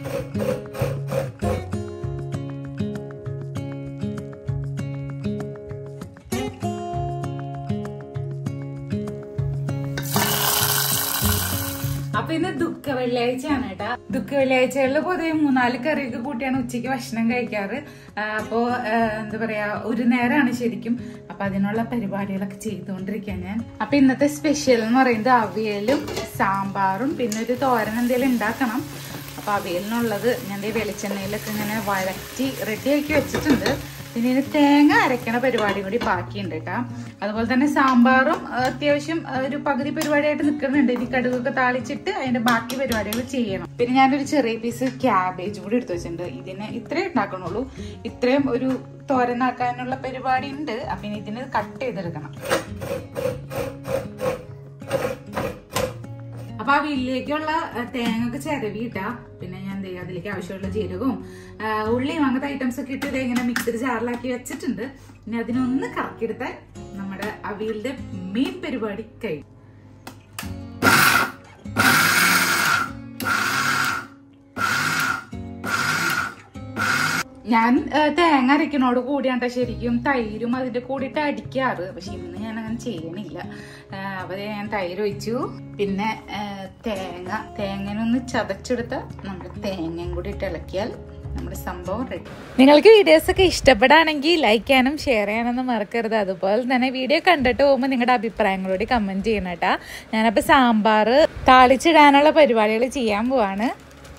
അപ്പൊ ഇന്ന് ദുഃഖ വെള്ളിയാഴ്ചയാണ് കേട്ടാ ദുഃഖ വെള്ളിയാഴ്ചകളിൽ പൊതുവെ മൂന്നാല് കറിയൊക്കെ കൂട്ടിയാണ് ഉച്ചയ്ക്ക് ഭക്ഷണം കഴിക്കാറ് ആ, അപ്പോ ആ, എന്താ പറയാ ഒരു നേരമാണ് ശരിക്കും അപ്പൊ അതിനുള്ള പരിപാടികളൊക്കെ ചെയ്തുകൊണ്ടിരിക്കാൻ ഞാൻ അപ്പൊ ഇന്നത്തെ സ്പെഷ്യൽ എന്ന് പറയുന്നത് അവിയലും സാമ്പാറും പിന്നെ ഒരു തോരൻ എന്തെങ്കിലും ഉണ്ടാക്കണം അപ്പൊ അവിയലിനുള്ളത് ഞാൻ ദേ വെളിച്ചെണ്ണയിലൊക്കെ ഇങ്ങനെ വഴറ്റി റെഡിയാക്കി വെച്ചിട്ടുണ്ട് പിന്നെ ഇതിന് തേങ്ങ അരയ്ക്കണ പരിപാടി കൂടി ബാക്കിയുണ്ട് കേട്ടാ അതുപോലെ തന്നെ സാമ്പാറും ആ, അത്യാവശ്യം ആ, ഒരു പകുതി പരിപാടിയായിട്ട് നിൽക്കുന്നുണ്ട് ഇനി കടുകൊക്കെ താളിച്ചിട്ട് അതിന്റെ ബാക്കി പരിപാടികൾ ചെയ്യണം പിന്നെ ഞാനൊരു ചെറിയ പീസ് ക്യാബേജ് കൂടി എടുത്തു വെച്ചിട്ടുണ്ട് ഇതിന് ഇത്രയും ഉണ്ടാക്കണുള്ളൂ ഇത്രയും ഒരു തോരനാക്കാനുള്ള പരിപാടി ഉണ്ട് അപ്പൊ ഇനി ഇതിന് കട്ട് ചെയ്തെടുക്കണം അപ്പൊ ആ വീട്ടിലേക്കുള്ള തേങ്ങ ഒക്കെ ചിരവിയിട്ടാ പിന്നെ ഞാൻ ദേ അതിലേക്ക് ആവശ്യമുള്ള ജീരകവും ആ, ഉള്ളിയും അങ്ങനത്തെ ഐറ്റംസ് ഒക്കെ ഇട്ട് ദേ ഇങ്ങനെ മിക്സഡ് ജാറിലാക്കി വെച്ചിട്ടുണ്ട് ഇനി അതിനൊന്ന് കറക്കിയെടുത്താൽ നമ്മുടെ അവിയലിന്റെ മെയിൻ പരിപാടി കഴിഞ്ഞു ഞാൻ ആ, തേങ്ങ അരക്കണോട് കൂടിയാണ്ട ശരിക്കും തൈരും അതിന്റെ കൂടിയിട്ട് അടിക്കാറ് പക്ഷെ ഇന്ന് ഞാൻ അങ്ങനെ ചെയ്യണില്ല ആ, അപ്പൊ ദേ ഞാൻ തൈര് ഒഴിച്ചു പിന്നെ ആ, തേങ്ങ തേങ്ങനൊന്ന് ചതച്ചെടുത്ത നമ്മുടെ തേങ്ങയും കൂടി ഇട്ട് ഇളക്കിയാൽ നമ്മുടെ സംഭവം റെഡി നിങ്ങൾക്ക് വീഡിയോസ് ഒക്കെ ഇഷ്ടപ്പെടുകയാണെങ്കിൽ ലൈക്ക് ചെയ്യാനും ഷെയർ ചെയ്യാനൊന്നും മറക്കരുത് അതുപോലെ തന്നെ വീഡിയോ കണ്ടിട്ട് പോകുമ്പോൾ നിങ്ങളുടെ അഭിപ്രായങ്ങളോട് കമന്റ് ചെയ്യണം കേട്ടാ ഞാനപ്പോൾ സാമ്പാർ താളിച്ചിടാനുള്ള പരിപാടികൾ ചെയ്യാൻ പോവാണ്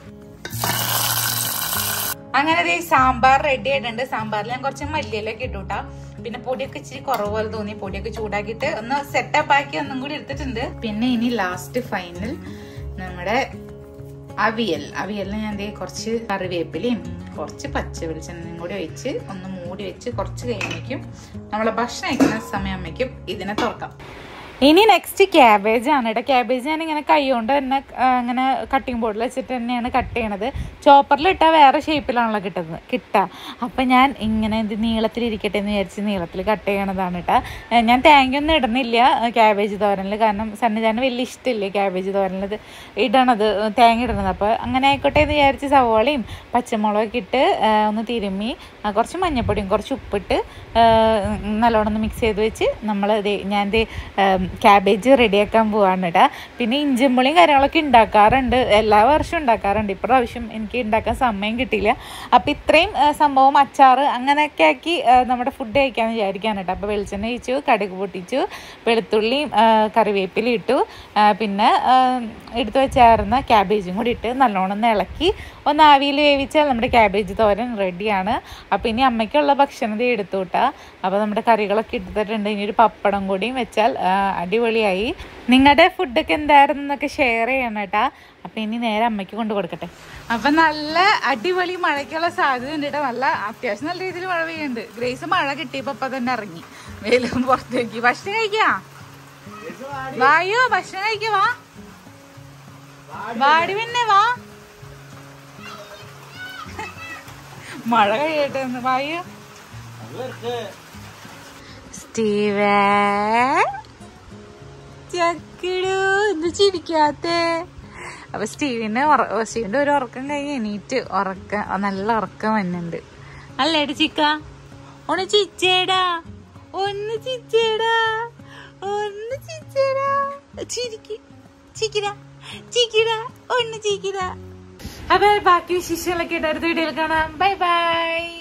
അങ്ങനെ ദേ സാമ്പാർ റെഡി ആയിട്ടുണ്ട് സാമ്പാറിൽ ഞാൻ കുറച്ച് മല്ലിയിലൊക്കെ ഇട്ടുട്ടാ പിന്നെ പൊടിയൊക്കെ ഇച്ചിരി കുറവ് പോലെ തോന്നി പൊടിയൊക്കെ ചൂടാക്കിയിട്ട് ഒന്ന് സെറ്റപ്പ് ആക്കി ഒന്നും കൂടി എടുത്തിട്ടുണ്ട് പിന്നെ ഇനി ലാസ്റ്റ് ഫൈനൽ നമ്മുടെ അവിയൽ അവിയലിന് ഞാൻ ദേ കുറച്ച് കറിവേപ്പിലയും കുറച്ച് പച്ച വെളിച്ചെണ്ണയും കൂടി ഒഴിച്ച് ഒന്ന് മൂടി വെച്ച് കുറച്ച് കഴിയുമ്പോഴേക്കും നമ്മളെ ഭക്ഷണം കഴിക്കുന്ന സമയമാകുമ്പോഴേക്കും ഇതിനെ തുറക്കാം ഇനി നെക്സ്റ്റ് ക്യാബേജ് ആണ് കേട്ടോ ക്യാബേജ് ഞാൻ ഇങ്ങനെ കൈ കൊണ്ട് തന്നെ ആ, ഇങ്ങനെ കട്ടിംഗ് ബോർഡിൽ വെച്ചിട്ട് തന്നെയാണ് കട്ട് ചെയ്യണത് ചോപ്പറിൽ ഇട്ടാൽ വേറെ ഷേപ്പിലാണല്ലോ കിട്ടുന്നത് കിട്ടുക അപ്പം ഞാൻ ഇങ്ങനെ ഇത് നീളത്തിൽ ഇരിക്കട്ടെ എന്ന് വിചാരിച്ച് നീളത്തിൽ കട്ട് ചെയ്യണതാണ് കേട്ടോ ഏ, ഞാൻ തേങ്ങയൊന്നും ഇടുന്നില്ല ക്യാബേജ് തോരനിൽ കാരണം സന്നിധാനം വലിയ ഇഷ്ടമില്ല ക്യാബേജ് തോരനിൽ ഇത് ഇടണത് തേങ്ങ ഇടണത് അപ്പോൾ അങ്ങനെ ആയിക്കോട്ടെ എന്ന് വിചാരിച്ച് സവോളയും പച്ചമുളകൊക്കെ ഇട്ട് ആ, ഒന്ന് തിരുമ്മി ആ, കുറച്ച് മഞ്ഞപ്പൊടിയും കുറച്ച് ഉപ്പിട്ട് ആ, നല്ലോണം ഒന്ന് മിക്സ് ചെയ്ത് വെച്ച് നമ്മൾ ഞാൻ ദേ ക്യാബേജ് റെഡിയാക്കാൻ പോവാണ് കേട്ടോ പിന്നെ ഇഞ്ചിമ്പുളിയും കാര്യങ്ങളൊക്കെ ഉണ്ടാക്കാറുണ്ട് എല്ലാ വർഷവും ഉണ്ടാക്കാറുണ്ട് ഇപ്രാവശ്യം എനിക്ക് ഉണ്ടാക്കാൻ സമയം കിട്ടിയില്ല അപ്പം ഇത്രയും ആ, സംഭവം അച്ചാറ് അങ്ങനെയൊക്കെ ആക്കി ആ, നമ്മുടെ ഫുഡ് കഴിക്കാമെന്ന് വിചാരിക്കാണ് കേട്ടോ അപ്പോൾ വെളിച്ചെണ്ണ ഒഴിച്ചു കടുക് പൊട്ടിച്ചു വെളുത്തുള്ളിയും ആ, കറിവേപ്പിലയും ഇട്ടു ആ, പിന്നെ ആ, എടുത്തു വെച്ചായിരുന്ന ക്യാബേജും കൂടി ഇട്ട് നല്ലോണം ഒന്ന് ഇളക്കി ഒന്ന് ആവിയിൽ വേവിച്ചാൽ നമ്മുടെ ക്യാബേജ് തോരൻ റെഡിയാണ് അപ്പോൾ ഇനി അമ്മയ്ക്കുള്ള ഭക്ഷണം ദേ എടുത്തു കൂട്ടാ അപ്പോൾ നമ്മുടെ കറികളൊക്കെ എടുത്തിട്ടുണ്ട് ഇനി ഒരു പപ്പടം കൂടിയും വെച്ചാൽ ആ, അടിപൊളിയായി നിങ്ങളുടെ ഫുഡൊക്കെ എന്തായിരുന്നു എന്നൊക്കെ ഷെയർ ചെയ്യണം കേട്ടാ അപ്പം ഇനി നേരെ അമ്മയ്ക്ക് കൊണ്ട് കൊടുക്കട്ടെ അപ്പം നല്ല അടിപൊളി മഴയ്ക്കുള്ള സാധ്യത ഉണ്ട് കേട്ടോ നല്ല അത്യാവശ്യം നല്ല രീതിയിൽ മഴ പെയ്യുന്നുണ്ട് ഗ്രേസ് മഴ കിട്ടിയപ്പോൾ അപ്പം തന്നെ ഇറങ്ങി വെയിലും പുറത്തേക്ക് ഭക്ഷണം കഴിക്കാ വായോ ഭക്ഷണം കഴിക്കുക വാ വാടി പിന്നെ വാ മഴ കഴിയട്ടെ എന്ന് വായോ സ്റ്റീവേ ചക്കിടു ഇത് ചിരിക്കാത്തേ അപ്പൊ സ്റ്റീവിന് ഉറ- സ്റ്റീവിന്റെ ഒരു ഉറക്കം കഴിഞ്ഞ് എണീറ്റ് ഉറക്ക നല്ല ഉറക്കം വന്നുണ്ട് അല്ലേടി ചിക്ക ഒന്ന് ചിച്ചേടാ ഒന്ന് ചിച്ചേടാ ഒന്ന് ചിച്ചേടാ ചിരിക്ക് ചിക്കിട ചിക്കിട ഒന്ന് ചിക്കിട അപ്പൊ ബാക്കി വിശേഷങ്ങളൊക്കെ ആയിട്ട് അടുത്ത വീഡിയോയിൽ കാണാം ബൈ ബൈ